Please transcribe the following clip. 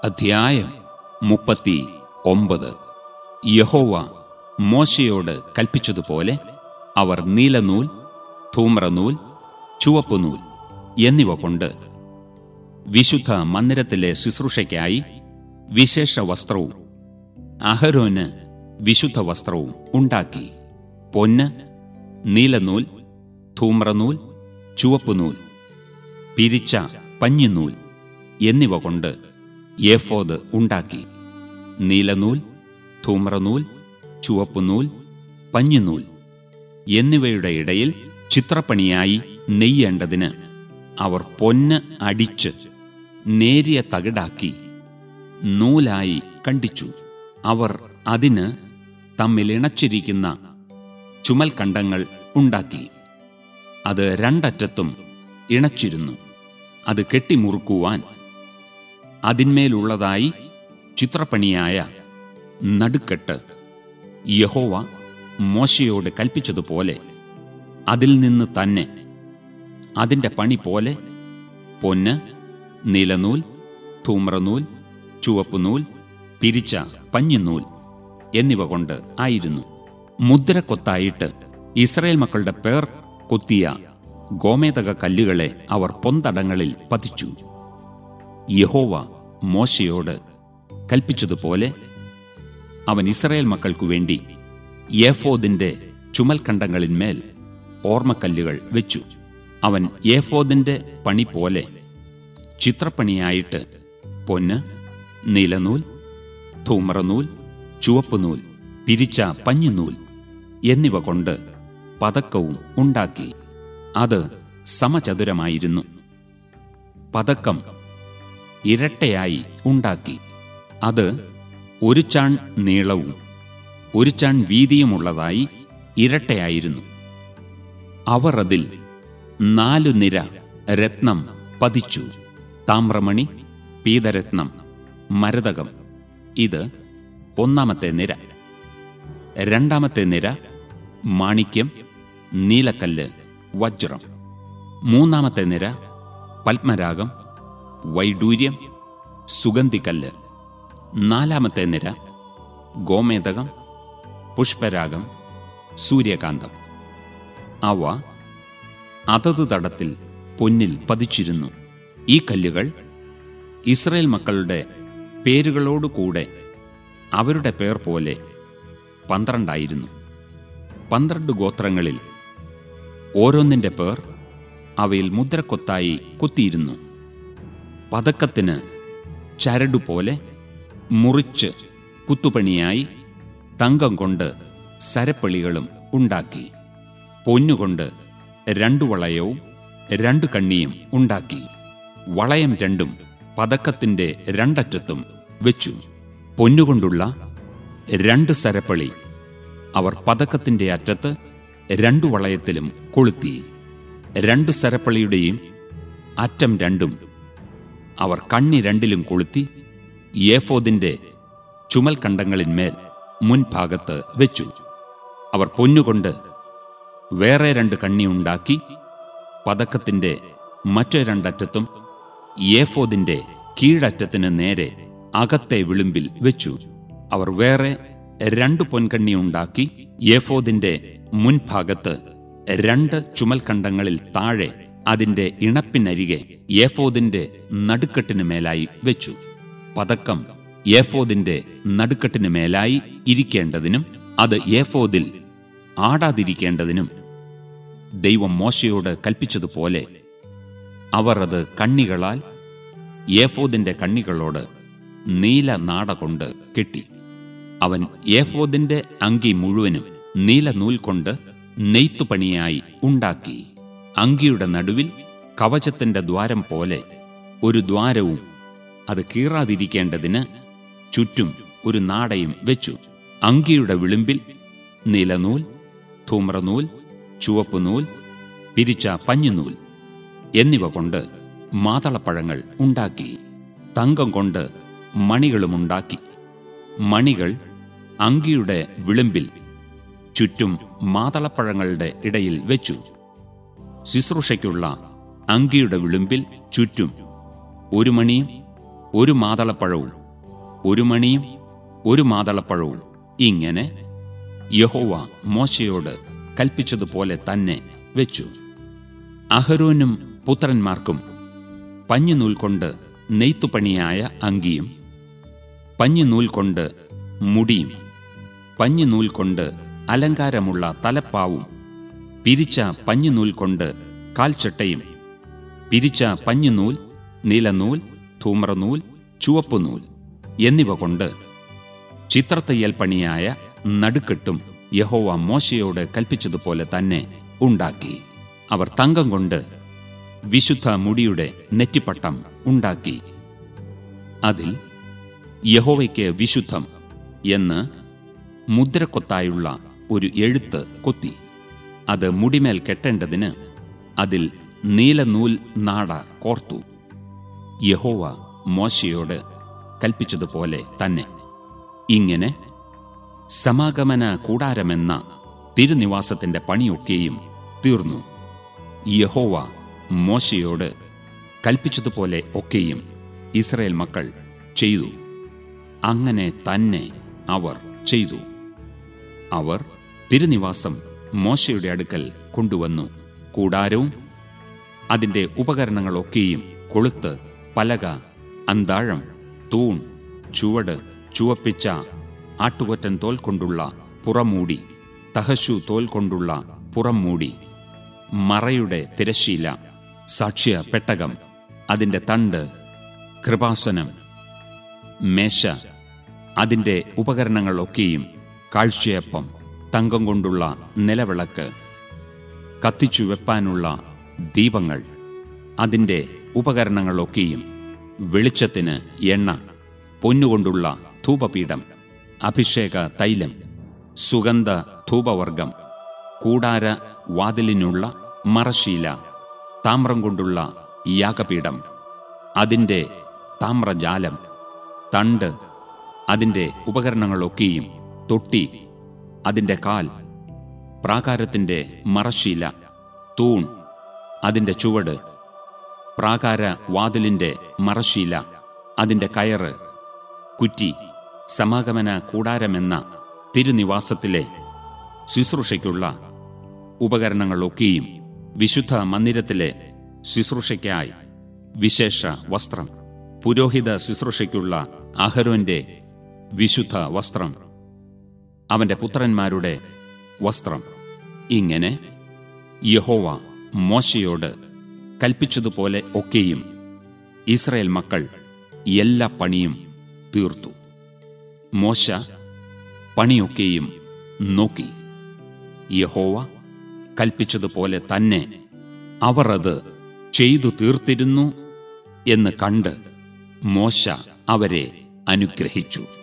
അധ്യായം മുപ്പത്തി ഒമ്പത് യഹോവ മോശയോട് കൽപ്പിച്ചതുപോലെ അവർ നീലനൂൽ ധൂമ്രനൂൽ ചുവപ്പുനൂൽ എന്നിവ കൊണ്ട് വിശുദ്ധ മന്ദിരത്തിലെ ശുശ്രൂഷയ്ക്കായി വിശേഷ വസ്ത്രവും അഹരോന് വിശുദ്ധ വസ്ത്രവും ഉണ്ടാക്കി പൊന്ന് നീലനൂൽ ധൂമ്രനൂൽ ചുവപ്പുനൂൽ പിരിച്ച പഞ്ഞിനൂൽ എന്നിവ കൊണ്ട് ഏഫോദ് ഉണ്ടാക്കി നീലനൂൽ ധൂമ്രനൂൽ ചുവപ്പുനൂൽ പഞ്ഞിനൂൽ എന്നിവയുടെ ഇടയിൽ ചിത്രപ്പണിയായി നെയ്യേണ്ടതിന് അവർ പൊന്ന് അടിച്ച് നേരിയ തകിടാക്കി നൂലായി കണ്ടിച്ചു അവർ അതിന് തമ്മിലിണച്ചിരിക്കുന്ന ചുമൽക്കണ്ടങ്ങൾ ഉണ്ടാക്കി അത് രണ്ടറ്റത്തും ഇണച്ചിരുന്നു അത് കെട്ടിമുറുക്കുവാൻ അതിന്മേലുള്ളതായി ചിത്രപ്പണിയായ നടുക്കെട്ട് യഹോവ മോശയോട് കൽപ്പിച്ചതുപോലെ അതിൽ നിന്ന് തന്നെ അതിൻ്റെ പണി പോലെ പൊന്ന് നീലനൂൽ ധൂമ്രനൂൽ ചുവപ്പുനൂൽ പിരിച്ച പഞ്ഞിനൂൽ എന്നിവ കൊണ്ട് ആയിരുന്നു മുദ്രക്കൊത്തായിട്ട് ഇസ്രയേൽ മക്കളുടെ പേർ കൊത്തിയ ഗോമേതക കല്ലുകളെ അവർ പൊന്തടങ്ങളിൽ പതിച്ചു യഹോവ മോശയോട് കൽപ്പിച്ചതുപോലെ അവൻ ഇസ്രയേൽ മക്കൾക്കു വേണ്ടി ഏഫോദിന്റെ ചുമൽക്കണ്ടങ്ങളിന്മേൽ ഓർമ്മക്കല്ലുകൾ വെച്ചു അവൻ ഏഫോദിന്റെ പണി പോലെ ചിത്രപ്പണിയായിട്ട് പൊന്ന് നീലനൂൽ ധൂമ്രനൂൽ ചുവപ്പുനൂൽ പിരിച്ച പഞ്ഞിനൂൽ എന്നിവ കൊണ്ട് പതക്കവും ഉണ്ടാക്കി അത് സമചതുരമായിരുന്നു പതക്കം ഇരട്ടയായി ഉണ്ടാക്കി അത് ഒരു ചാൺ നീളവും ഒരു ചാൺ വീതിയുമുള്ളതായി ഇരട്ടയായിരുന്നു അവർ അതിൽ നാലു നിര രത്നം പതിച്ചു താമ്രമണി പീതരത്നം മരതകം ഇത് ഒന്നാമത്തെ നിര രണ്ടാമത്തെ നിര മാണിക്യം നീലക്കല്ല് വജ്രം മൂന്നാമത്തെ നിര പത്മരാഗം വൈഡൂര്യം സുഗന്ധിക്കല്ല് നാലാമത്തെ നിര ഗോമേതകം പുഷ്പരാഗം സൂര്യകാന്തം അവ അതത് തടത്തിൽ പൊന്നിൽ പതിച്ചിരുന്നു ഈ കല്ലുകൾ ഇസ്രയേൽ മക്കളുടെ പേരുകളോടുകൂടെ അവരുടെ പേർ പോലെ പന്ത്രണ്ടായിരുന്നു പന്ത്രണ്ട് ഗോത്രങ്ങളിൽ ഓരോന്നിന്റെ പേർ അവയിൽ മുദ്രക്കൊത്തായി കൊത്തിയിരുന്നു പതക്കത്തിന് ചരടുപോലെ മുറിച്ച് കുത്തുപണിയായി തങ്കം കൊണ്ട് സരപ്പളികളും ഉണ്ടാക്കി പൊന്നുകൊണ്ട് രണ്ടു വളയവും രണ്ടു കണ്ണിയും ഉണ്ടാക്കി വളയം രണ്ടും പതക്കത്തിന്റെ രണ്ടറ്റത്തും വെച്ചു പൊന്നുകൊണ്ടുള്ള രണ്ട് സരപ്പളി അവർ പതക്കത്തിന്റെ അറ്റത്ത് രണ്ടു വളയത്തിലും കൊളുത്തി രണ്ടു സരപ്പളിയുടെയും അറ്റം രണ്ടും അവർ കണ്ണി രണ്ടിലും കൊളുത്തി ഏഫോദിന്റെ ചുമൽക്കണ്ടങ്ങളിന്മേൽ മുൻഭാഗത്ത് വെച്ചു അവർ പൊന്നുകൊണ്ട് വേറെ രണ്ട് കണ്ണി ഉണ്ടാക്കി പതക്കത്തിന്റെ മറ്റു രണ്ടറ്റത്തും ഏഫോദിന്റെ കീഴറ്റത്തിന് നേരെ അകത്തെ വിളിമ്പിൽ വെച്ചു അവർ വേറെ രണ്ട് പൊൻകണ്ണി ഉണ്ടാക്കി ഏഫോദിന്റെ മുൻഭാഗത്ത് രണ്ട് ചുമൽക്കണ്ടങ്ങളിൽ താഴെ അതിന്റെ ഇണപ്പിനരികെ ഏഫോദിന്റെ നടുക്കെട്ടിന് മേലായി വെച്ചു പതക്കം ഏഫോദിന്റെ നടുക്കെട്ടിന് മേലായി ഇരിക്കേണ്ടതിനും അത് ഏഫോദിൽ ആടാതിരിക്കേണ്ടതിനും ദൈവം മോശയോട് കൽപ്പിച്ചതുപോലെ അവർ അത് കണ്ണികളാൽ ഏഫോദിന്റെ കണ്ണികളോട് നീല നാട കൊണ്ട് കെട്ടി അവൻ ഏഫോദിന്റെ അങ്കി മുഴുവനും നീല നൂൽ കൊണ്ട് നെയ്ത്തുപണിയായി ഉണ്ടാക്കി അങ്കിയുടെ നടുവിൽ കവചത്തിന്റെ ദ്വാരം പോലെ ഒരു ദ്വാരവും അത് കീറാതിരിക്കേണ്ടതിന് ചുറ്റും ഒരു നാടയും വെച്ചു അങ്കിയുടെ വിളിമ്പിൽ നീലനൂൽ ധൂമ്രനൂൽ ചുവപ്പുനൂൽ പിരിച്ച പഞ്ഞുനൂൽ എന്നിവ കൊണ്ട് മാതളപ്പഴങ്ങൾ ഉണ്ടാക്കി തങ്കം കൊണ്ട് മണികളുമുണ്ടാക്കി മണികൾ അങ്കിയുടെ വിളിമ്പിൽ ചുറ്റും മാതളപ്പഴങ്ങളുടെ ഇടയിൽ വെച്ചു ശുശ്രൂഷയ്ക്കുള്ള അങ്കിയുടെ വിളിമ്പിൽ ചുറ്റും ഒരു മണിയും ഒരു മാതളപ്പഴവും ഒരു മണിയും ഒരു മാതളപ്പഴവും ഇങ്ങനെ യഹോവ മോശയോട് കൽപ്പിച്ചതുപോലെ തന്നെ വെച്ചു അഹരോനും പുത്രന്മാർക്കും പഞ്ഞിനൂൽ കൊണ്ട് നെയ്ത്തുപണിയായ അങ്കിയും പഞ്ഞിനൂൽ കൊണ്ട് മുടിയും പഞ്ഞിനൂൽ കൊണ്ട് അലങ്കാരമുള്ള തലപ്പാവും പിരിച്ച പഞ്ഞിനൂൽ കൊണ്ട് കാൽച്ചട്ടയും പിരിച്ച പഞ്ഞിനൂൽ നീലനൂൽ ധൂമ്രനൂൽ ചുവപ്പുനൂൽ എന്നിവ കൊണ്ട് ചിത്രത്തയ്യൽ പണിയായ നടുക്കെട്ടും യഹോവ മോശയോട് കൽപ്പിച്ചതുപോലെ തന്നെ ഉണ്ടാക്കി അവർ തങ്കം കൊണ്ട് വിശുദ്ധ മുടിയുടെ നെറ്റിപ്പട്ടം ഉണ്ടാക്കി അതിൽ യഹോവയ്ക്ക് വിശുദ്ധം എന്ന് മുദ്രക്കൊത്തായുള്ള ഒരു എഴുത്ത് കൊത്തി അത് മുടിമേൽ കെട്ടേണ്ടതിന് അതിൽ നീലനൂൽ നാട കോർത്തു യഹോവ മോശയോട് കൽപ്പിച്ചതുപോലെ തന്നെ ഇങ്ങനെ സമാഗമന കൂടാരമെന്ന തിരുനിവാസത്തിന്റെ പണിയൊക്കെയും തീർന്നു യഹോവ മോശയോട് കൽപ്പിച്ചതുപോലെ ഒക്കെയും ഇസ്രയേൽ മക്കൾ ചെയ്തു അങ്ങനെ തന്നെ അവർ ചെയ്തു അവർ തിരുനിവാസം മോശയുടെ അടുക്കൽ കൊണ്ടുവന്നു കൂടാരവും അതിന്റെ ഉപകരണങ്ങളൊക്കെയും കൊളുത്ത് പലക അന്താഴം തൂൺ ചുവട് ചുവപ്പിച്ച ആട്ടുകൊറ്റൻ തോൽ കൊണ്ടുള്ള പുറമൂടി തഹശു തോൽ കൊണ്ടുള്ള പുറംമൂടി മറയുടെ തിരശീല സാക്ഷ്യ പെട്ടകം അതിന്റെ തണ്ട് കൃപാസനം മേശ അതിന്റെ ഉപകരണങ്ങളൊക്കെയും കാഴ്ചയപ്പം തങ്കം കൊണ്ടുള്ള നിലവിളക്ക് കത്തിച്ചു വെപ്പാനുള്ള ദീപങ്ങൾ അതിന്റെ ഉപകരണങ്ങളൊക്കെയും വെളിച്ചത്തിന് എണ്ണ പൊന്നുകൊണ്ടുള്ള ധൂപപീഠം അഭിഷേക തൈലം സുഗന്ധ ധൂപവർഗം കൂടാര വാതിലിനുള്ള മറശീല താമ്രം കൊണ്ടുള്ള യാഗപീഠം അതിൻ്റെ താമ്രജാലം തണ്ട് അതിൻ്റെ ഉപകരണങ്ങളൊക്കെയും തൊട്ടി അതിൻ്റെ കാൽ പ്രാകാരത്തിൻ്റെ മറശീല തൂൺ അതിൻ്റെ ചുവട് പ്രാകാര വാതിലിൻ്റെ മറശീല അതിൻ്റെ കയറ് കുറ്റി സമാഗമന കൂടാരമെന്ന തിരുനിവാസത്തിലെ ശുശ്രൂഷയ്ക്കുള്ള ഉപകരണങ്ങളൊക്കെയും വിശുദ്ധ മന്ദിരത്തിലെ ശുശ്രൂഷയ്ക്കായി വിശേഷ വസ്ത്രം പുരോഹിത ശുശ്രൂഷയ്ക്കുള്ള അഹരോന്റെ വിശുദ്ധ വസ്ത്രം അവന്റെ പുത്രന്മാരുടെ വസ്ത്രം ഇങ്ങനെ യഹോവ മോശയോട് കൽപ്പിച്ചതുപോലെ ഒക്കെയും ഇസ്രായേൽ മക്കൾ എല്ലാ പണിയും തീർത്തു മോശ പണിയൊക്കെയും നോക്കി യഹോവ കൽപ്പിച്ചതുപോലെ തന്നെ അവർ അത് ചെയ്തു തീർത്തിരുന്നു എന്ന് കണ്ട് മോശ അവരെ അനുഗ്രഹിച്ചു